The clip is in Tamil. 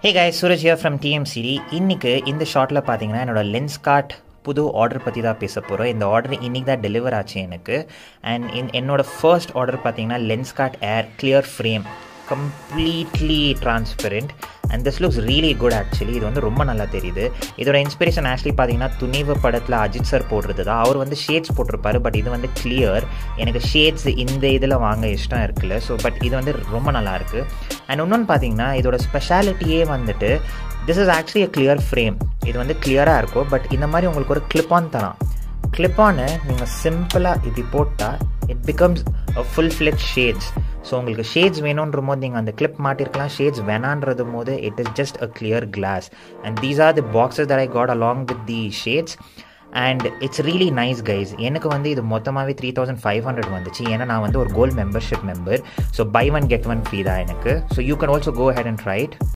hey guys Suraj here from TMCD இன்னைக்கு இந்த ஷார்ட்டில் பார்த்தீங்கன்னா என்னோட லென்ஸ் கார்ட் புது ஆர்டர் பற்றி தான் பேச போகிறோம் இந்த ஆர்டர் இன்னைக்கு தான் டெலிவர் ஆச்சு எனக்கு அண்ட் இன் என்னோட ஃபர்ஸ்ட் ஆர்டர் பார்த்தீங்கன்னா lens guard air clear frame completely transparent and this looks really good actually இது வந்து ரொம்ப நல்லா தெரியுது இதோட இன்ஸ்பிரேஷன் ஆக்சுவலி பார்த்தீங்கன்னா துணிவு படத்தில் அஜித் சார் போடுறது தான் அவர் வந்து ஷேட்ஸ் போட்டிருப்பாரு பட் இது வந்து கிளியர் எனக்கு ஷேட்ஸ் இந்த இதில் வாங்க இஷ்டம் இருக்குல்ல ஸோ பட் இது வந்து ரொம்ப நல்லா இருக்கு அண்ட் இன்னொன்று பார்த்தீங்கன்னா இதோட ஸ்பெஷாலிட்டியே வந்துட்டு this is actually a clear frame இது வந்து கிளியராக இருக்கும் பட் இந்த மாதிரி உங்களுக்கு ஒரு கிளிப் ஆன் தரான் கிளிப் ஆனை நீங்கள் சிம்பிளாக இப்படி போட்டால் it becomes a full flat shades so உங்களுக்கு ஷேட்ஸ் வேணுன்ற போது நீங்கள் அந்த கிளிப் மாட்டிருக்கலாம் ஷேட்ஸ் வேணான்றது போது it is just a clear glass and these are the boxes that I got along with the shades and it's really nice guys எனக்கு வந்து இது மொத்தமாகவே த்ரீ தௌசண்ட் ஃபைவ் ஹண்ட்ரட் வந்துச்சு ஏன்னா நான் வந்து ஒரு gold membership member so buy one get one free தான் எனக்கு so you can also go head and right